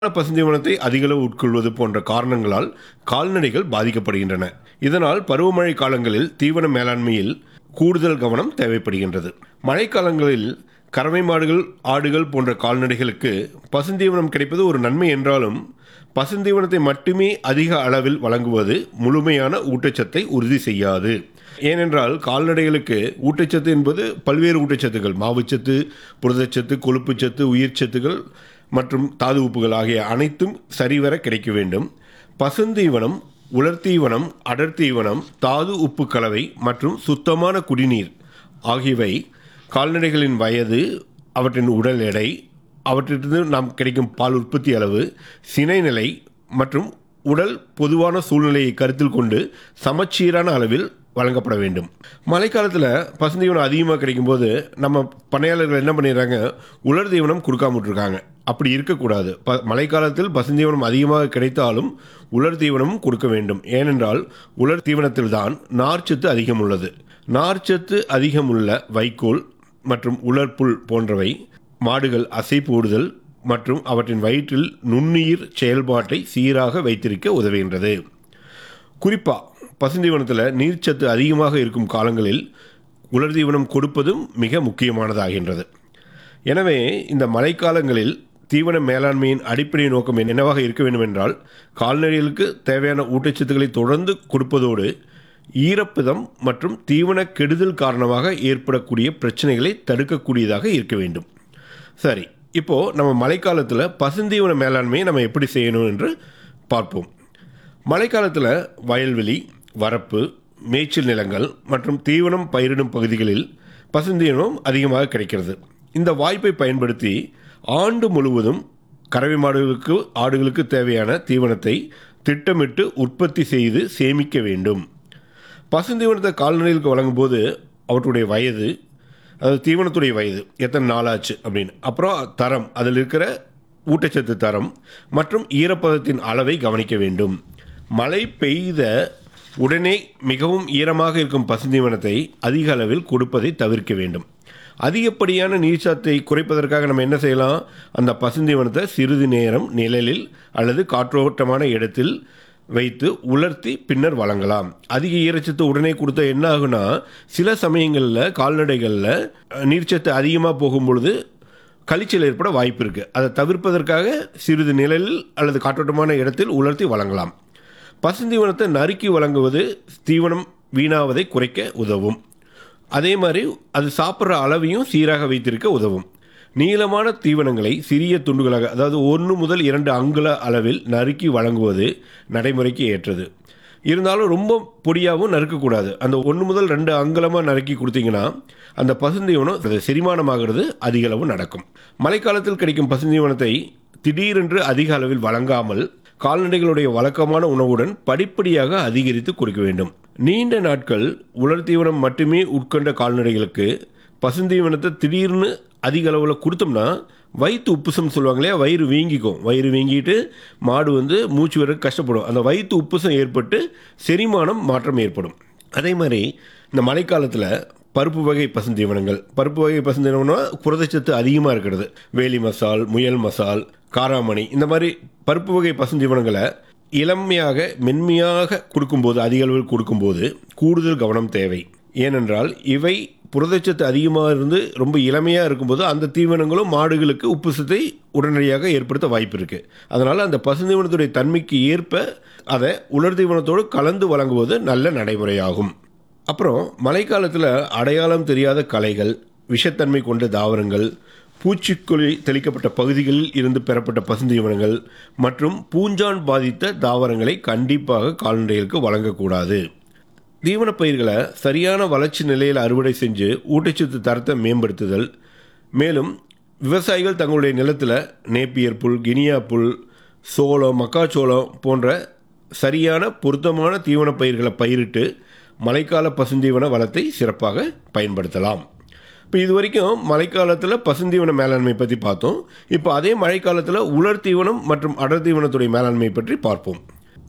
பசுந்தீவனத்தை அதிகளவு உட்கொள்வது போன்ற காரணங்களால் கால்நடைகள் பாதிக்கப்படுகின்றன இதனால் பருவமழை காலங்களில் தீவன மேலாண்மையில் கூடுதல் கவனம் தேவைப்படுகின்றது மழைக்காலங்களில் கறவை மாடுகள் ஆடுகள் போன்ற கால்நடைகளுக்கு பசுந்தீவனம் கிடைப்பது ஒரு நன்மை என்றாலும் பசுந்தீவனத்தை மட்டுமே அதிக அளவில் வழங்குவது முழுமையான ஊட்டச்சத்தை உறுதி செய்யாது ஏனென்றால் கால்நடைகளுக்கு ஊட்டச்சத்து என்பது பல்வேறு ஊட்டச்சத்துக்கள் மாவுச்சத்து புரதச்சத்து கொழுப்புச்சத்து உயிர்ச்சத்துகள் மற்றும் தாது உப்புகள் ஆகிய அனைத்தும் சரிவர கிடைக்க வேண்டும் பசுந்தீவனம் உலர்த்தீவனம் அடர்த்தீவனம் தாது உப்பு கலவை மற்றும் சுத்தமான குடிநீர் ஆகியவை கால்நடைகளின் வயது அவற்றின் உடல் எடை அவற்றிலிருந்து நாம் கிடைக்கும் பால் உற்பத்தி அளவு சினை நிலை மற்றும் உடல் பொதுவான சூழ்நிலையை கருத்தில் கொண்டு சமச்சீரான அளவில் வழங்கப்பட வேண்டும் மழைக்காலத்தில் பசுந்தீவனம் அதிகமாக கிடைக்கும்போது நம்ம பண்ணையாளர்கள் என்ன பண்ணிடுறாங்க உலர் தீவனம் கொடுக்காம விட்டுருக்காங்க அப்படி இருக்கக்கூடாது ப மழைக்காலத்தில் பசுந்தீவனம் அதிகமாக கிடைத்தாலும் உலர் தீவனமும் கொடுக்க வேண்டும் ஏனென்றால் உலர் தீவனத்தில் தான் நார்ச்சத்து அதிகம் உள்ளது நார்ச்சத்து அதிகமுள்ள வைக்கோல் மற்றும் உலர்ப்புல் போன்றவை மாடுகள் அசை போடுதல் மற்றும் அவற்றின் வயிற்றில் நுண்ணுயிர் செயல்பாட்டை சீராக வைத்திருக்க உதவுகின்றது குறிப்பாக பசுந்தீவனத்தில் நீர்ச்சத்து அதிகமாக இருக்கும் காலங்களில் உலர் தீவனம் கொடுப்பதும் மிக முக்கியமானதாகின்றது எனவே இந்த மழைக்காலங்களில் தீவன மேலாண்மையின் அடிப்படை நோக்கம் என்னவாக இருக்க வேண்டும் என்றால் கால்நடைகளுக்கு தேவையான ஊட்டச்சத்துக்களை தொடர்ந்து கொடுப்பதோடு ஈரப்பதம் மற்றும் தீவன கெடுதல் காரணமாக ஏற்படக்கூடிய பிரச்சனைகளை தடுக்கக்கூடியதாக இருக்க வேண்டும் சரி இப்போது நம்ம மழைக்காலத்தில் பசுந்தீவன மேலாண்மையை நம்ம எப்படி செய்யணும் என்று பார்ப்போம் மழைக்காலத்தில் வயல்வெளி வரப்பு மேய்ச்சல் நிலங்கள் மற்றும் தீவனம் பயிரிடும் பகுதிகளில் பசுந்தீவனம் அதிகமாக கிடைக்கிறது இந்த வாய்ப்பை பயன்படுத்தி ஆண்டு முழுவதும் கறவை மாடுகளுக்கு ஆடுகளுக்கு தேவையான தீவனத்தை திட்டமிட்டு உற்பத்தி செய்து சேமிக்க வேண்டும் பசுந்தீவனத்தை கால்நடைகளுக்கு வழங்கும்போது அவற்றுடைய வயது அது தீவனத்துடைய வயது எத்தனை நாளாச்சு அப்படின்னு அப்புறம் தரம் அதில் இருக்கிற ஊட்டச்சத்து தரம் மற்றும் ஈரப்பதத்தின் அளவை கவனிக்க வேண்டும் மழை பெய்த உடனே மிகவும் ஈரமாக இருக்கும் பசுந்தீவனத்தை அதிக அளவில் கொடுப்பதை தவிர்க்க வேண்டும் அதிகப்படியான நீர்ச்சத்தை குறைப்பதற்காக நம்ம என்ன செய்யலாம் அந்த பசுந்தீவனத்தை சிறிது நேரம் நிழலில் அல்லது காற்றோட்டமான இடத்தில் வைத்து உலர்த்தி பின்னர் வழங்கலாம் அதிக ஈரச்சத்து உடனே கொடுத்தா என்ன ஆகுனா சில சமயங்களில் கால்நடைகளில் நீர்ச்சத்து அதிகமாக போகும்பொழுது கழிச்சல் ஏற்பட வாய்ப்பு இருக்குது அதை தவிர்ப்பதற்காக சிறிது நிழலில் அல்லது காற்றோட்டமான இடத்தில் உலர்த்தி வழங்கலாம் பசுந்தீவனத்தை நறுக்கி வழங்குவது தீவனம் வீணாவதை குறைக்க உதவும் அதே மாதிரி அது சாப்பிட்ற அளவையும் சீராக வைத்திருக்க உதவும் நீளமான தீவனங்களை சிறிய துண்டுகளாக அதாவது ஒன்று முதல் இரண்டு அங்குல அளவில் நறுக்கி வழங்குவது நடைமுறைக்கு ஏற்றது இருந்தாலும் ரொம்ப பொடியாகவும் நறுக்கக்கூடாது அந்த ஒன்று முதல் ரெண்டு அங்குலமாக நறுக்கி கொடுத்தீங்கன்னா அந்த பசுந்தீவனம் அது செரிமானமாகிறது அதிக அளவு நடக்கும் மழைக்காலத்தில் கிடைக்கும் பசுந்தீவனத்தை திடீரென்று அதிக அளவில் வழங்காமல் கால்நடைகளுடைய வழக்கமான உணவுடன் படிப்படியாக அதிகரித்து கொடுக்க வேண்டும் நீண்ட நாட்கள் உலர் தீவனம் மட்டுமே உட்கொண்ட கால்நடைகளுக்கு பசுந்தீவனத்தை திடீர்னு அதிக அளவில் கொடுத்தோம்னா வயிற்று உப்புசம் சொல்லுவாங்க இல்லையா வயிறு வீங்கிக்கும் வயிறு வீங்கிட்டு மாடு வந்து மூச்சு விட கஷ்டப்படும் அந்த வயிற்று உப்புசம் ஏற்பட்டு செரிமானம் மாற்றம் ஏற்படும் அதே மாதிரி இந்த மழைக்காலத்தில் பருப்பு வகை பசுந்தீவனங்கள் பருப்பு வகை பசுந்தீவனம்னா புரதச்சத்து அதிகமாக இருக்கிறது வேலி மசால் முயல் மசால் காராமணி இந்த மாதிரி பருப்பு வகை பசுந்தீவனங்களை இளமையாக மென்மையாக கொடுக்கும்போது அதிக அளவில் கொடுக்கும்போது கூடுதல் கவனம் தேவை ஏனென்றால் இவை புரதச்சத்து அதிகமாக இருந்து ரொம்ப இளமையாக இருக்கும்போது அந்த தீவனங்களும் மாடுகளுக்கு உப்புசத்தை உடனடியாக ஏற்படுத்த வாய்ப்பு இருக்குது அதனால் அந்த பசுந்தீவனத்துடைய தன்மைக்கு ஏற்ப அதை உலர் தீவனத்தோடு கலந்து வழங்குவது நல்ல நடைமுறையாகும் அப்புறம் மழைக்காலத்தில் அடையாளம் தெரியாத களைகள் விஷத்தன்மை கொண்ட தாவரங்கள் பூச்சிக்கொல்லி தெளிக்கப்பட்ட பகுதிகளில் இருந்து பெறப்பட்ட பசுந்தீவனங்கள் மற்றும் பூஞ்சான் பாதித்த தாவரங்களை கண்டிப்பாக கால்நடைகளுக்கு வழங்கக்கூடாது தீவனப் பயிர்களை சரியான வளர்ச்சி நிலையில் அறுவடை செஞ்சு ஊட்டச்சத்து தரத்தை மேம்படுத்துதல் மேலும் விவசாயிகள் தங்களுடைய நிலத்தில் நேப்பியர் புல் கினியா புல் சோளம் மக்காச்சோளம் போன்ற சரியான பொருத்தமான தீவனப் பயிர்களை பயிரிட்டு மழைக்கால பசுந்தீவன வளத்தை சிறப்பாக பயன்படுத்தலாம் இப்போ இது வரைக்கும் மழைக்காலத்தில் பசுந்தீவன மேலாண்மை பற்றி பார்த்தோம் இப்போ அதே மழைக்காலத்தில் உலர் தீவனம் மற்றும் அடர் தீவனத்துடைய மேலாண்மை பற்றி பார்ப்போம்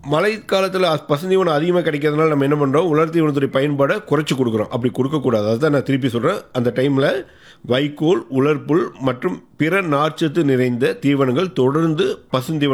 மழைக்காலத்தில் பசுந்தீவனம் அதிகமாக கிடைக்கிறதுனால நம்ம என்ன பண்ணுறோம் உலர் தீவனத்துடைய பயன்பாடை குறைச்சி கொடுக்குறோம் அப்படி கொடுக்கக்கூடாது அதுதான் நான் திருப்பி சொல்கிறேன் அந்த டைமில் வைக்கோல் உலர்புல் மற்றும் பிற நார்ச்சத்து நிறைந்த தீவனங்கள் தொடர்ந்து பசுந்தீவன